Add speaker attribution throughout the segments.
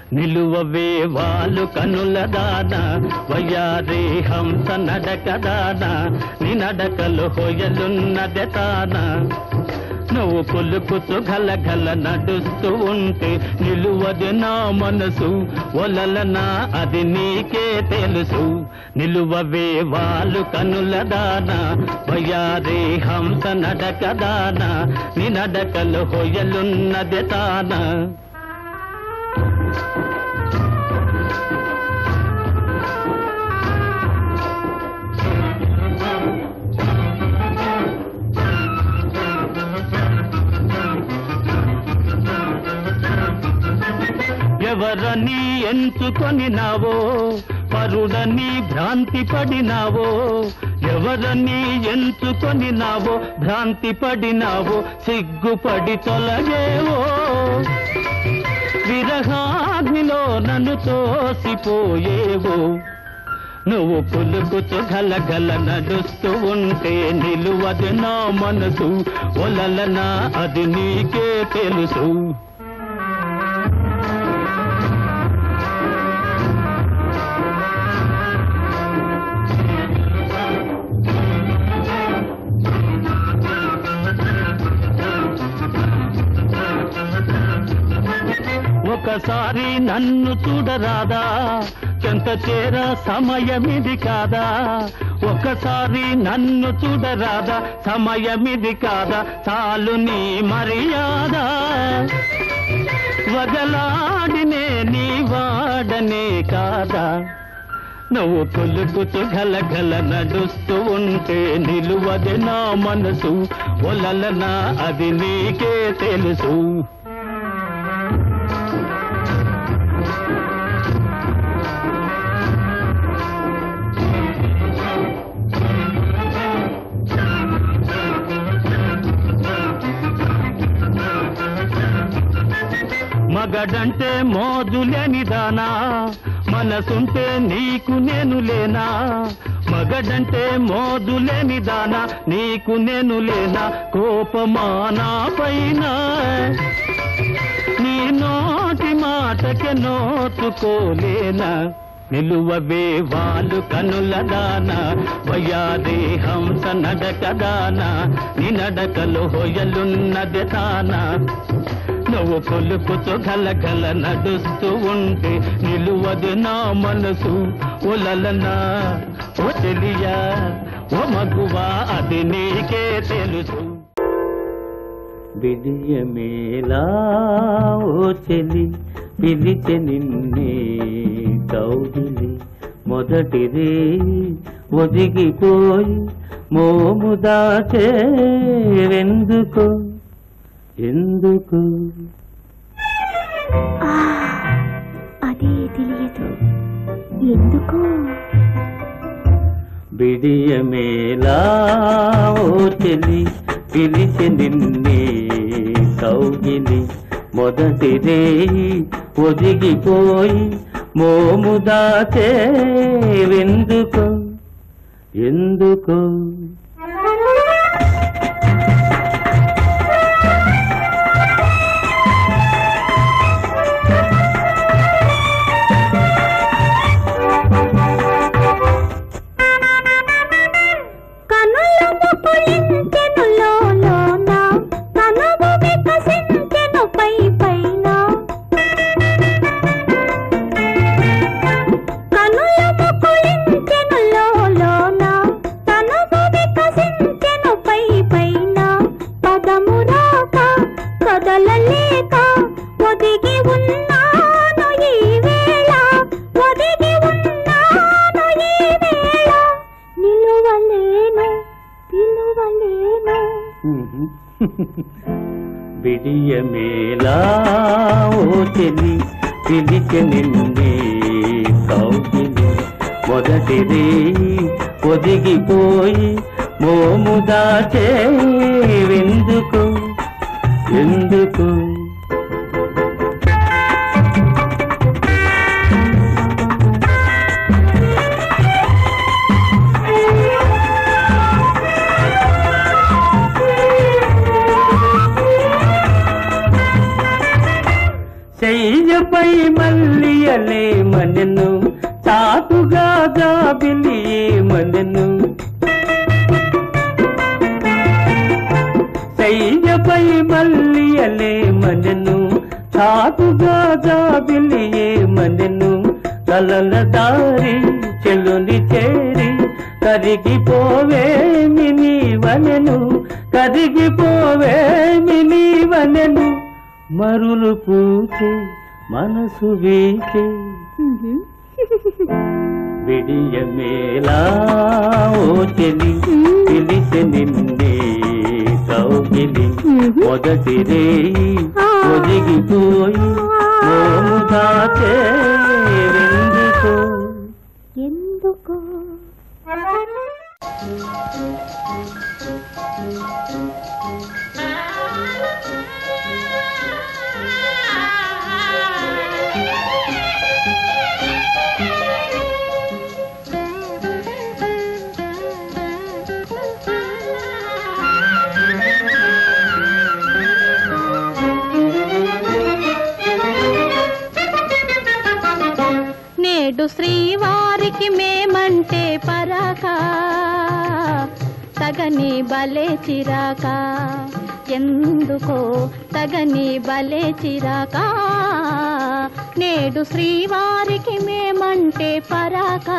Speaker 1: నిలువవే వాళ్ళు కనుల దాన వయ్యారే హంస నడక దాన నీ నడకలు హొయలున్నదె తాన నువ్వు పులుకుతూ గల గల నడుస్తూ ఉంటే నిలువది నా మనసు ఒలలనా అది నీకే తెలుసు నిలువవే వాళ్ళు కనుల దాన వయ్యారే హంస నడక దాన నీ నడకలు హొయలున్నదె తాన ఎవరని ఎంచుకొని నావో పరుడని భ్రాంతి పడినావో ఎవరని ఎంచుకొని నావో భ్రాంతి పడినావో సిగ్గుపడి తొలగేవో విరహాగ్నిలో నన్ను తోసిపోయేవో నువ్వు పులుకుతూ గలగల నడుస్తూ ఉంటే నిలువది నా మనసు ఒలలనా అది నీకే తెలుసు ఒకసారి నన్ను చూడరాదా చెంత చేర సమయమిది కాదా ఒకసారి నన్ను చూడరాదా సమయమిది కాదా చాలు నీ మర్యాద వదలాడినే నీ వాడనే కాదా నువ్వు పులుకుతూ గలగల నడుస్తూ ఉంటే నిలువది నా మనసు ఒలలనా అది నీకే తెలుసు మగడంటే మోజులేని దానా మనసుంటే నీకు నేను లేనా మగడంటే మోజులేని దానా నీకు నేను లేనా కోపమానా పైన నీ నోటి మాటకి నోచుకోలేనా నిలువవే వాళ్ళు కనుల దాన వయాదే హంస నడక దాన నీ నడకలు హొయలున్నది తానా నువ్వు కొలుకుతూ గలగల నడుస్తూ ఉంటే నిలువదు నా మనసు ఒలలనా ఓ తెలియా ఓ మగువా అది నీకే తెలుసు విజయమేలా ఓ చెలి పిలిచె నిన్నే కౌగిలి మొదటిదే ఒదిగిపోయి మోము దాచేవెందుకో ఎందుకు
Speaker 2: ఆ, అదే తెలియదు ఎందుకు
Speaker 1: బిడియమేలా ఓ చెలి పిలిచి నిన్నే కౌగిలి మొదటిదే ఒదిగిపోయి మోము దాచేవెందుకు ఎందుకు
Speaker 2: కనుల ముకులించెను లోలోన, కనువు వికసించెను పై పైన. కనుల ముకులించెను లోలోన, కనువు వికసించెను పై పైన. పదము రాక, కదలలేక, ఒదిగి ఉన్నాను ఈ వేళ, ఒదిగి ఉన్నాను ఈ వేళ. నిలువలేను పిలువలేను
Speaker 1: బిడియమేలా ఓ చెలి పిలిచి నిన్నే కౌగిలి మొదటిది ఒదిగిపోయి మోము దాచేవెందుకు ఎందుకు శయ్యపై మల్లియలే మనెను చాటుగా జాబిలియే మనెను శయ్యపై మల్లియలే మనెను చాటుగా జాబిలియే మనెను కలల దారి చెల్లుని చేరి కరిగిపోవేమి నీవనెను కరిగిపోవేమి నీవనెను మరులు పూచే మనసు వీచే విడియ మేలా ఓ చెలి పిలిచి నిన్నే కౌగిలి మొదటి రేయి ఒదిగిపోయి మోము దాచే వెందుకో
Speaker 2: ఎందుకో నేడు శ్రీవారికి మేమంటే పరాక తగని బలే చిరాక ఎందుకో తగని బలే చిరాక నేడు శ్రీవారికి మేమంటే పరాక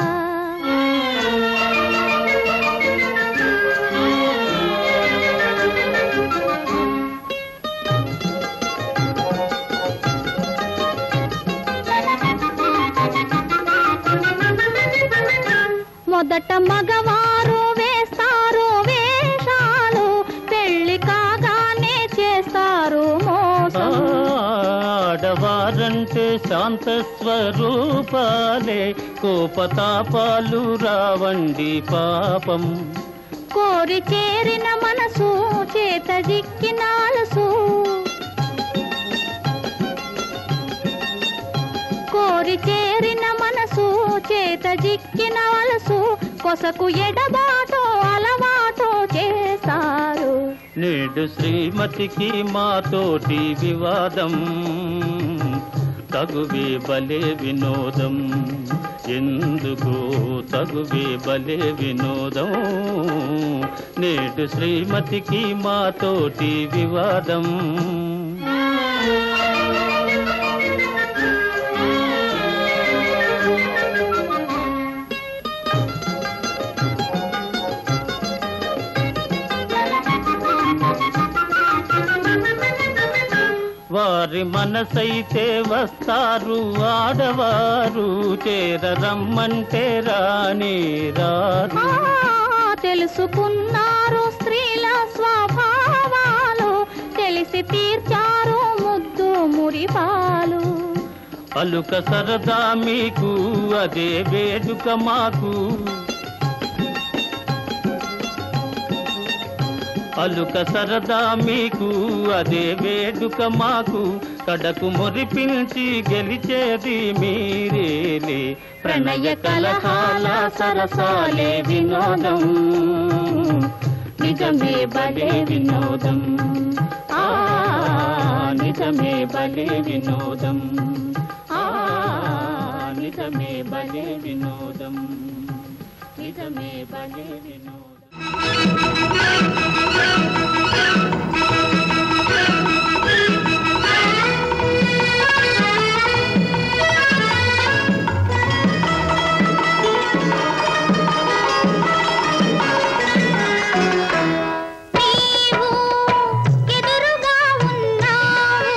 Speaker 2: మొదట మగవారు వేస్తారు వేషాలు పెళ్లి కాగానే చేస్తారు మోసం
Speaker 1: ఆడవారంటే శాంత స్వరూపాలే కోపతాపాలు రావండి పాపం
Speaker 2: కోరి చేరిన మనసు చేత జిక్కినాలసు కోరి చేరిన మనసు చేత జిక్కిన వలసు కొసకు ఎడబాటో అలవాటో చేస్తారు
Speaker 1: నేడు శ్రీమతికి మాతోటి వివాదం తగువే బలే వినోదం ఎందుకు తగువే బలే వినోదం నేడు శ్రీమతికి మాతోటి వివాదం వారి మనసైతే వస్తారు ఆడవారు చేరరమ్మంటే రాని రారు
Speaker 2: ఆ, తెలుసుకున్నారు స్త్రీల స్వభావాలు తెలిసి తీర్చారు ముద్దు మురిపాలు
Speaker 1: అలుక సరదా మీకు అదే వేడుక మాకు అలుక సరదా మీకు అదే వేడుక మాకు కడకు మురిపించి గెలిచేది మీరేలే ప్రణయ కలహాల సరసాలే వినోదం నిజమే బలే వినోదం ఆ నిజమే బలే వినోదం ఆ నిజమే బలే వినోదం నిజమే బలే వినోదం
Speaker 2: నీవు ఎదురుగా ఉన్నావు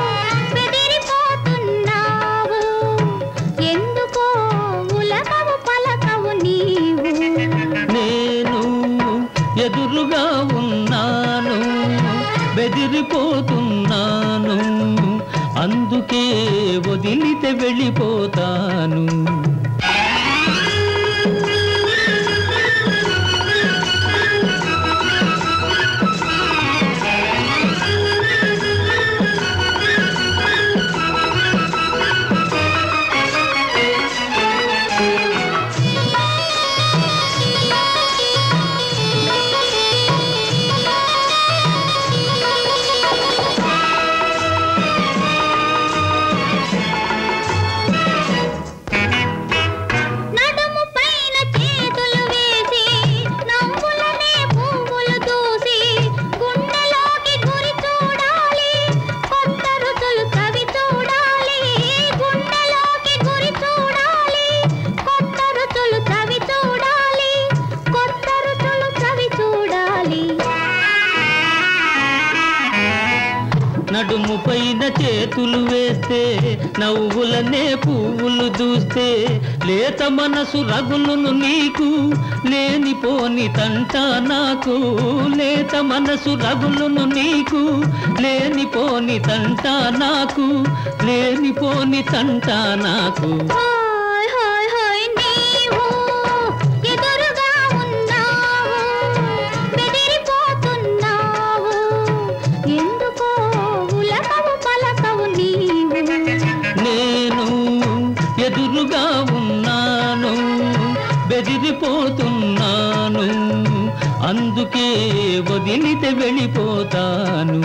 Speaker 2: బెదిరిపోతున్నావు ఎందుకో ఉలకవు పలకవు నీవు
Speaker 1: నేను ఎదురుగా ఉన్నాను బెదిరిపోతున్నాను అందుకే వదిలితే వెళ్ళిపోతాను చూస్తే నవ్వులనే పువ్వులు దూస్తే లేత మనసు రగులును నీకు లేనిపోని తంట నాకు లేత మనసు రగులును నీకు లేనిపోని తంట నాకు లేనిపోని తంట నాకు
Speaker 2: హాయ్ హాయ్ హాయ్ నీవు ఎదురుగా ఉన్నావు బెదిరిపోతున్నావు ఎందుకో ఉలకవు పలకవు నీవు
Speaker 1: నేను ఎదురుగా ఉన్నాను బెదిరిపోతున్నాను అందుకే వదిలితే వెళ్ళిపోతాను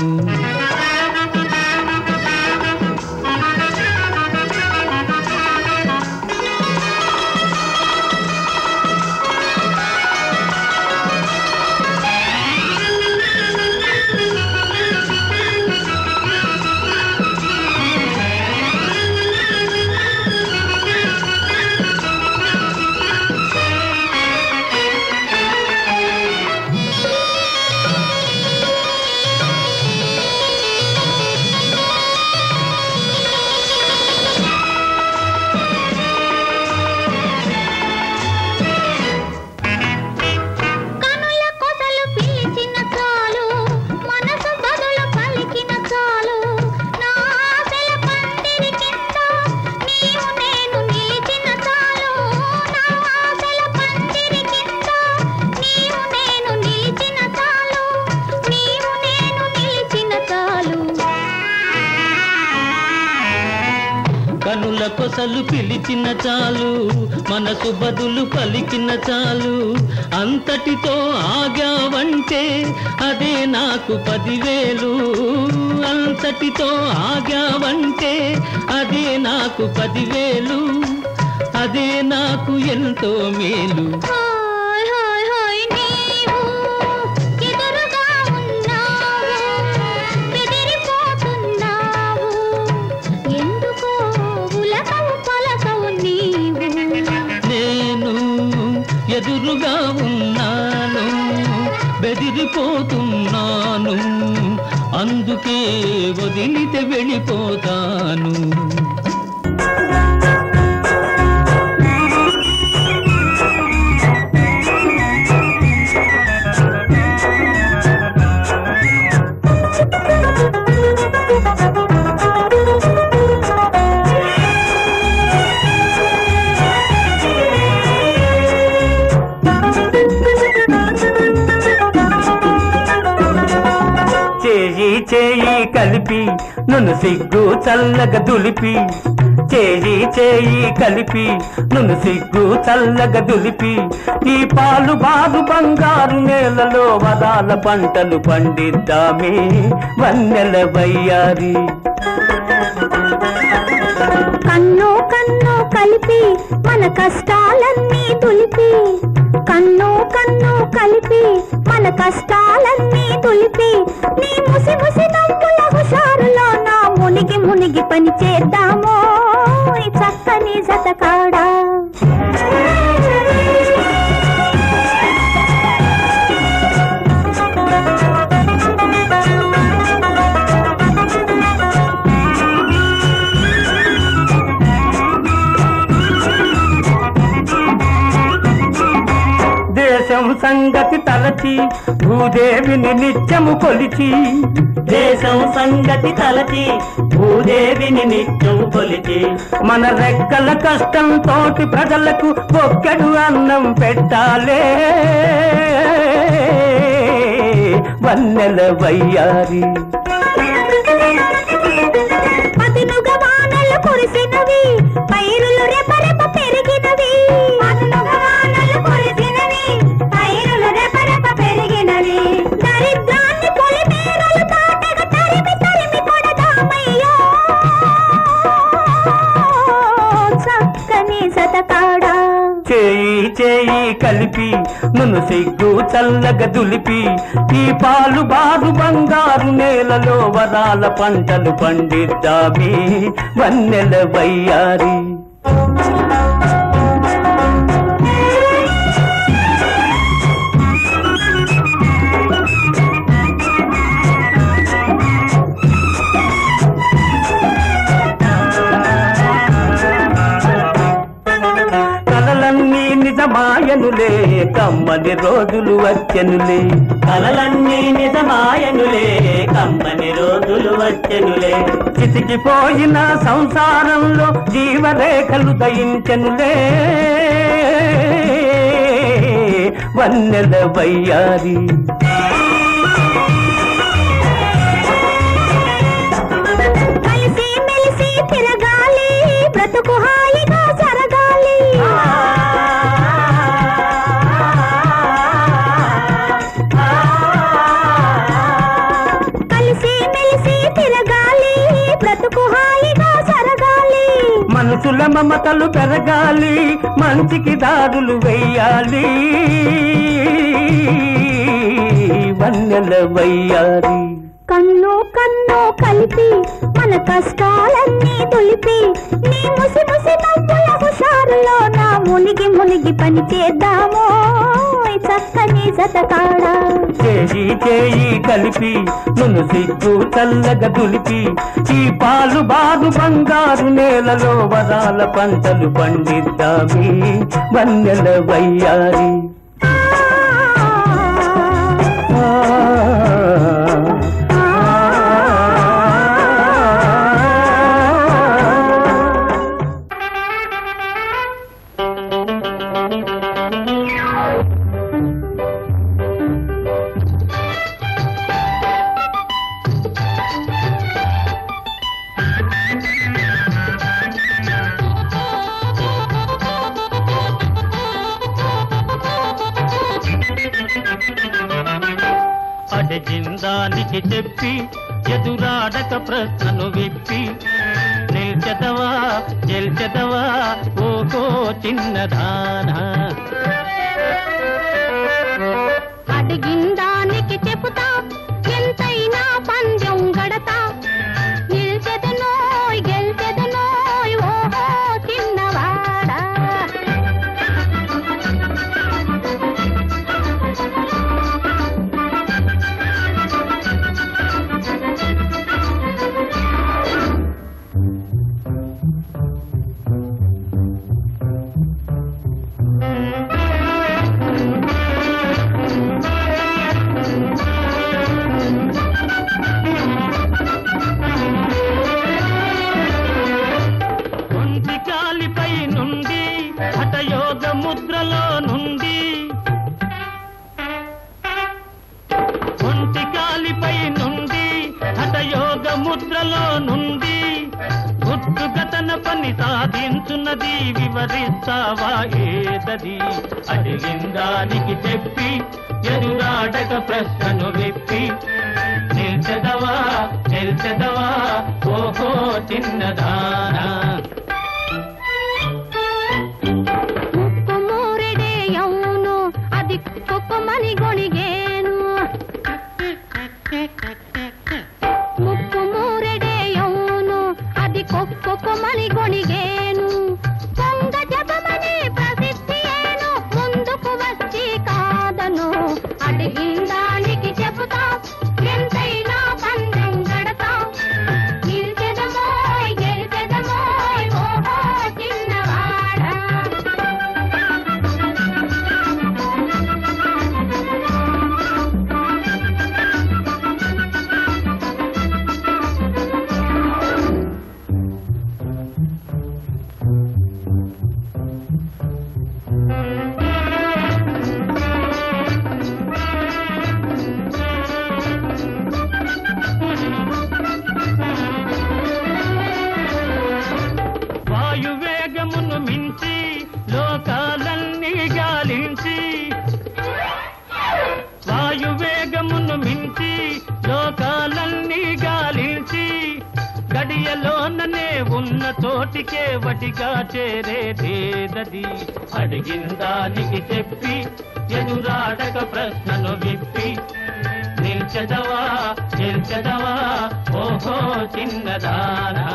Speaker 2: కనుల కొసలు పిలిచిన చాలు మనసు బదులు పలికిన చాలు నా ఆశల పందిరి కింద నీవు నేను నిలిచిన చాలు నా ఆశల పందిరి కింద నీవు నేను నిలిచిన చాలు నీవు నేను నిలిచిన చాలు
Speaker 1: కనుల కొసలు పిలిచిన చాలు మనసు బదులు పలికిన చాలు అంతటితో ఆగావంటే అదే నాకు పదివేలు అంతటితో ఆగావంటే అదే నాకు పదివేలు అదే నాకు ఎంతో మేలు
Speaker 2: హాయ్ హాయ్ హాయ్ నీవు ఎదురుగా ఉన్నావు బెదిరిపోతున్నావు ఎందుకో ఉలకవు పలకవు నీవు
Speaker 1: నేను ఎదురుగా ఉన్నాను బెదిరిపోతున్నాను అందుకే వదిలితే వెళ్ళిపోతాను
Speaker 3: చేయి చేయి కలిపి నన్ను సిగ్గు చల్లగా దులిపి చేయి చేయి కలిపి నన్ను సిగ్గు చల్లగా దులిపి ఈ పాలు బాగు బంగారు నేలలో వరాల పంటలు పండిద్దామే వన్నెల వయ్యారి
Speaker 2: కన్ను కన్ను కలిపి మన కష్టాలన్నీ తులిపి కన్ను కన్ను కలిపి మన కష్టాలన్నీ తులిపి నీ ముసి ముసి నవ్వుల హుషారులో నా మునిగి మునిగి పని చేద్దామో ఈ చక్కని జతకాడా
Speaker 3: దేశం సంగతి తలచి భూదేవిని నిత్యము కొలిచి దేశం సంగతి తలచి భూదేవిని నిత్యం కొలిచి మన రెక్కల కష్టం తోటి ప్రజలకు ఒక్కడు అన్నం పెట్టాలే వన్నెల వయ్యారి
Speaker 2: పదునుగా వానలు కురిసినవి పైరులు రెపరెప పెరిగినవి పదునుగా వానలు కురిసినవి పైరులు రెపరెప పెరిగినవి దరిద్రాన్ని పొలిమేరలు తాటగా తరిమి తరిమి కొడదామయ్యో చక్కని సతకాడా
Speaker 3: చేయి చేయి కలిపి నన్ను సిగ్గు చల్లగా దులిపి ఈ పాలు బారు బంగారు నేలలో వరాల పంటలు పండిద్దామి వన్నెల వయ్యారి నిజమాయనులే కమ్మని రోజులు వచ్చెనులే
Speaker 4: కలలన్నీ నిజమాయనులే కమ్మని రోజులు వచ్చెనులే
Speaker 3: చితికిపోయిన సంసారంలో జీవరేఖలు దయించెనులే వన్నెల వయ్యారి
Speaker 2: కలిసి మెలిసి తిరగాలి బ్రతుకు హాయిగా జరగాలి కలిసి మెలిసి తిరగాలి బ్రతుకు హాయిగా జరగాలి
Speaker 3: మనసుల మమతలు పెరగాలి మంచికి దారులు వెయ్యాలి వన్నెల వయ్యారి
Speaker 2: కన్ను కన్ను కలిపి మన కష్టాలన్నీ తొలిపి నీ ముసి ముసి నవ్వుల హుషారులో నా మునిగి మునిగి పని చేద్దామో ఈ చక్కని జతకాడా
Speaker 3: చేయి చేయి కలిపి నును సిగ్గు చల్లగా దులిపి ఈ పాలు బాగు బంగారు నేలలో వరాల పంటలు పండిద్దామి వన్నెల వయ్యారి ఆ,
Speaker 1: అడజిందానికి చెప్పి ఎదురాడక ప్రశ్నను విప్పి నిల్చెదవా గెల్చెదవా ఓహో చిన్నదానా
Speaker 2: అడిగిందానికి చెబుతా ఎంతైనా పందెం గడతా నిల్చెదనోయ్ గెల్చెదనోయ్ ఓహో చిన్నవాడా
Speaker 1: ఒంటి కాలిపై నుండి హఠయోగ ముద్రలో నుండి ఒంటి కాలిపై నుండి హఠయోగ ముద్రలో నుండి గుట్టుగా తన పని సాధించున్నది వివరిస్తావా ఏదది అడిగిందానికి చెప్పి ఎదురాడక ప్రశ్నను విప్పి నిల్చెదవా నిల్చెదవా ఓహో చిన్నదానా
Speaker 2: ముక్కు మూరెడే అవును అది కుక్కుమని గొణిగేను ముక్కు మూరెడే అవును అది కొక్కుమని గొణిగేను పొంగ జపమని ప్రసిద్ధి ఏను ముందుకు వచ్చి కాదను అడిగిందానికి చెబుతా ఎంతైనా పందెం గడతా నిల్చెదమోయ్ గెలిచెదమోయ్ ఓహో చిన్నవాడా
Speaker 1: వాయువేగమును మించి లోకాలన్నీ గాలించి వాయువేగమును మించి లోకాలన్నీ గాలించి గడియలోననే ఉన్న చోటికే వటిగా చేరేదేదది అడిగిందానికి చెప్పి ఎదురాడక ప్రశ్నను విప్పి నిల్చదవా నిల్చదవా ఓహో చిన్నదానా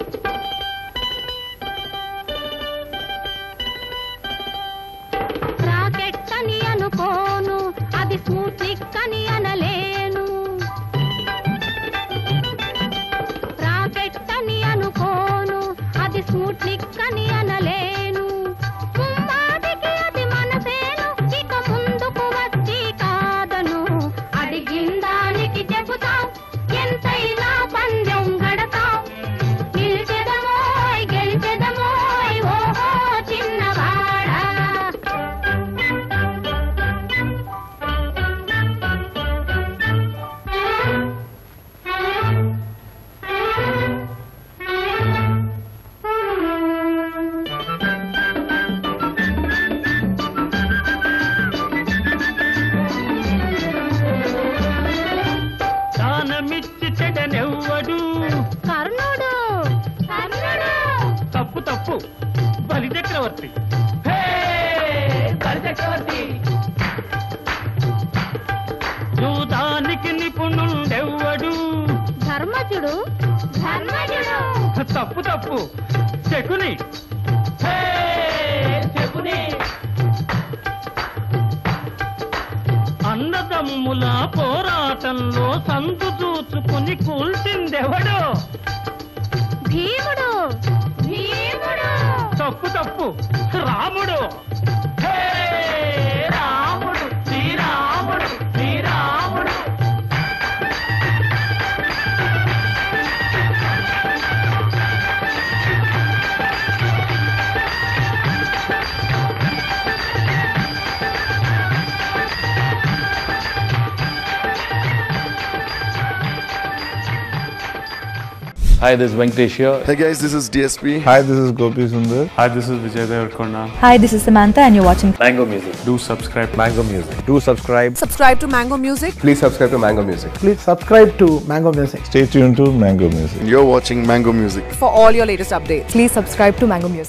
Speaker 2: రాకెట్ అని అనుకోను అది స్మూత్నిక్ అని అనలేను రాకెట్ అని అనుకోను అది స్మూత్నిక్ అని అనలేను ముమ్మాటికి అది మనసేను
Speaker 1: చక్రవర్తి హే, బలి చక్రవర్తి జూదానికి నిపుణుండెవ్వడు
Speaker 2: ధర్మజుడు ధర్మజుడు
Speaker 1: తప్పు తప్పు శకుని హే, శకుని అన్నదమ్ముల పోరాటంలో సందు చూచుకుని కూల్చిందెవడో
Speaker 2: భీముడు భీముడు
Speaker 1: తప్పు తప్పు రాముడు హే, రాముడు శ్రీరాముడు శ్రీరాముడు
Speaker 5: Hi, this is Venkatesh here.
Speaker 6: Hey guys, this is DSP.
Speaker 7: Hi, this is Gopi Sundar.
Speaker 8: Hi, this is Vijay Devarkonda.
Speaker 9: Hi, this is Samantha, and you're watching
Speaker 5: Mango Music.
Speaker 8: Do subscribe.
Speaker 7: Mango Music. Do subscribe.
Speaker 10: subscribe to Mango Music.
Speaker 6: Please subscribe to Mango Music.
Speaker 11: Please subscribe to Mango Music.
Speaker 7: Stay tuned to Mango Music.
Speaker 6: You're watching Mango Music.
Speaker 10: For all your latest updates.
Speaker 9: Please subscribe to Mango Music.